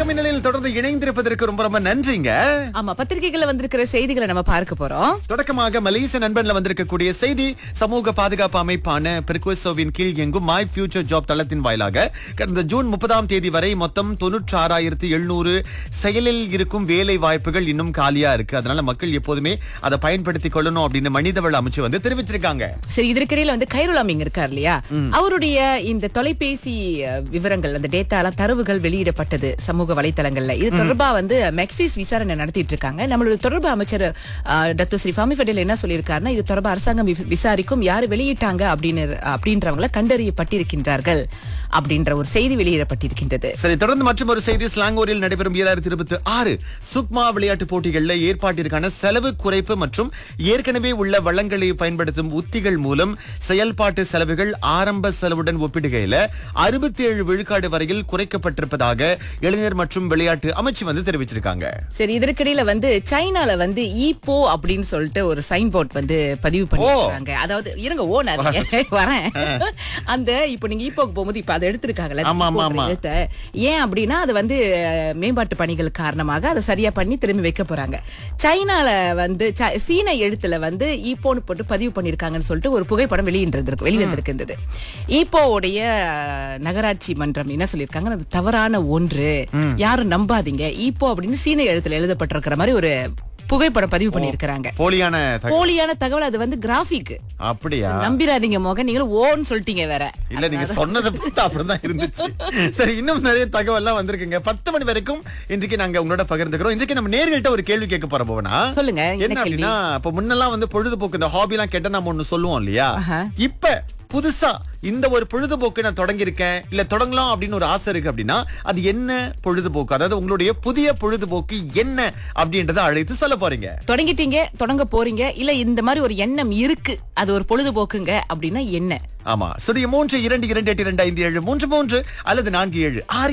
மின்னலில் தொடர்ந்து இணைந்திருப்பதற்கு ரொம்ப ரொம்ப நன்றிங்க ஆமா பத்திரிகைகள்ல வந்திருக்கிற செய்திகளை நம்ம பார்க்க போறோம் தொடக்கமாக மலேசிய நண்பன்ல வந்திருக்கக்கூடிய செய்தி சமூக பாதுகாப்பு அமைப்பான பெர்குவசோவின் கீழ் இயங்கும் மை ஃபியூச்சர் ஜாப் தளத்தின் வாயிலாக கடந்த ஜூன் முப்பதாம் தேதி வரை மொத்தம் தொண்ணூற்றி ஆறாயிரத்தி எழுநூறு செயலில் இருக்கும் வேலை வாய்ப்புகள் இன்னும் காலியா இருக்கு அதனால மக்கள் எப்போதுமே அதை பயன்படுத்திக் கொள்ளணும் அப்படின்னு மனிதவள அமைச்சு வந்து தெரிவிச்சிருக்காங்க சரி இதற்கிடையில வந்து கைருலாமிங் இருக்கார் இல்லையா அவருடைய இந்த தொலைபேசி அஹ், விவரங்கள் அந்த டேட்டா எல்லாம் தரவுகள் வெளியிடப்பட்டது சமூக வலைத்தளங்கள்ல இது தொடர்பா வந்து மெக்சிஸ் விசாரணை நடத்திட்டு இருக்காங்க நம்மளுடைய தொடர்பு அமைச்சர் அஹ், டாக்டர் ஸ்ரீ ஃபாமி பட்டேல் என்ன சொல்லியிருக்காருன்னா இது தொடர்பா அரசாங்கம் வி- விசாரிக்கும் யாரு வெளியிட்டாங்க அப்படின்னு அப்படின்றவங்கள கண்டறியப்பட்டிருக்கின்றார்கள் அப்படின்ற ஒரு செய்தி வெளியிடப்பட்டிருக்கின்றது சரி தொடர்ந்து மற்றும் ஒரு செய்தி ஸ்லாங்கூரில் நடைபெறும் இரண்டாயிரத்தி இருபத்தி ஆறு சுக்மா விளையாட்டு போட்டிகள்ல ஏற்பாட்டிற்கான செலவு குறைப்பு மற்றும் ஏற்கனவே உள்ள வளங்களை பயன்படுத்தும் உத்திகள் மூலம் செயல்பாட்டு செலவுகள் ஆரம்ப செலவுடன் ஒப்பிடுகையில அறுபத்தி ஏழு விழுக்காடு வரையில் குறைக்கப்பட்டிருப்பதாக இளைஞர் மற்றும் விளையாட்டு அமைச்சு வந்து தெரிவிச்சிருக்காங்க சரி இதற்கிடையில வந்து சைனால வந்து ஈப்போ அப்படின்னு சொல்லிட்டு ஒரு சைன் போர்ட் வந்து பதிவு பண்ணிருக்காங்க அதாவது இருங்க ஓ நிறைய வரேன் அந்த இப்போ நீங்க ஈப்போக்கு போகும்போது இப்ப அதை எடுத்திருக்காங்கல்ல ஆமா, ஆமா, ஈப்போன்ற ஆமா. எழுத்தை ஏன் அப்படின்னா அது வந்து அஹ், மேம்பாட்டு பணிகள் காரணமாக அதை சரியா பண்ணி திரும்பி வைக்க போறாங்க சைனால வந்து ச- சீன எழுத்துல வந்து ஈப்போன்னு போட்டு பதிவு பண்ணிருக்காங்கன்னு சொல்லிட்டு ஒரு புகைப்படம் வெளியிட்டிருக்கு வெளிவந்திருக்கின்றது ஈப்போவுடைய அஹ், நகராட்சி மன்றம் என்ன சொல்லியிருக்காங்க அது தவறான ஒன்று யாரும் நம்பாதீங்க ஈப்போ அப்படின்னு சீன எழுத்துல எழுதப்பட்டிருக்கிற மாதிரி ஒரு புகைப்படம் பதிவு பண்ணியிருக்கிறாங்க போலியான தக- போலியான தகவல் அது வந்து கிராஃபிக் அப்படியா நம்பிராதீங்க மோகன் நீங்களும் ஓன்னு சொல்லிட்டீங்க வேற இல்ல நீங்க சொன்னதை பார்த்தா அப்படிதான் இருந்துச்சு சரி இன்னும் நிறைய தகவல்லாம் வந்திருக்குங்க பத்து மணி வரைக்கும் இன்றைக்கு நாங்க உங்களோட பகிர்ந்துக்கிறோம் இன்றைக்கு நம்ம நேர்கள்ட்ட ஒரு கேள்வி கேட்க போற போவனா சொல்லுங்க என்ன என்ன கேள்வி அப்படின்னா இப்ப முன்னெல்லாம் வந்து பொழுதுபோக்கு இந்த ஹாபி எல்லாம் கேட்டா நம்ம ஒண்ணு சொல்லுவோம் இல்லையா ஆஹா. இப்ப புதுசா இந்த ஒரு பொழுதுபோக்கு நான் தொடங்கியிருக்கேன் இல்ல தொடங்கலாம் அப்படின்னு ஒரு ஆசை இருக்கு அப்படின்னா அது என்ன பொழுதுபோக்கு அதாவது உங்களுடைய புதிய பொழுதுபோக்கு என்ன அப்படின்றத அழைத்து சொல்ல போறீங்க தொடங்கிட்டீங்க தொடங்க போறீங்க இல்ல இந்த மாதிரி ஒரு எண்ணம் இருக்கு அது ஒரு பொழுதுபோக்குங்க அப்படின்னா என்ன ஆமா சுடிய மூன்று இரண்டு இரண்டு எட்டு இரண்டு ஐந்து ஏழு மூன்று மூன்று அல்லது நான்கு ஏழு ஆறு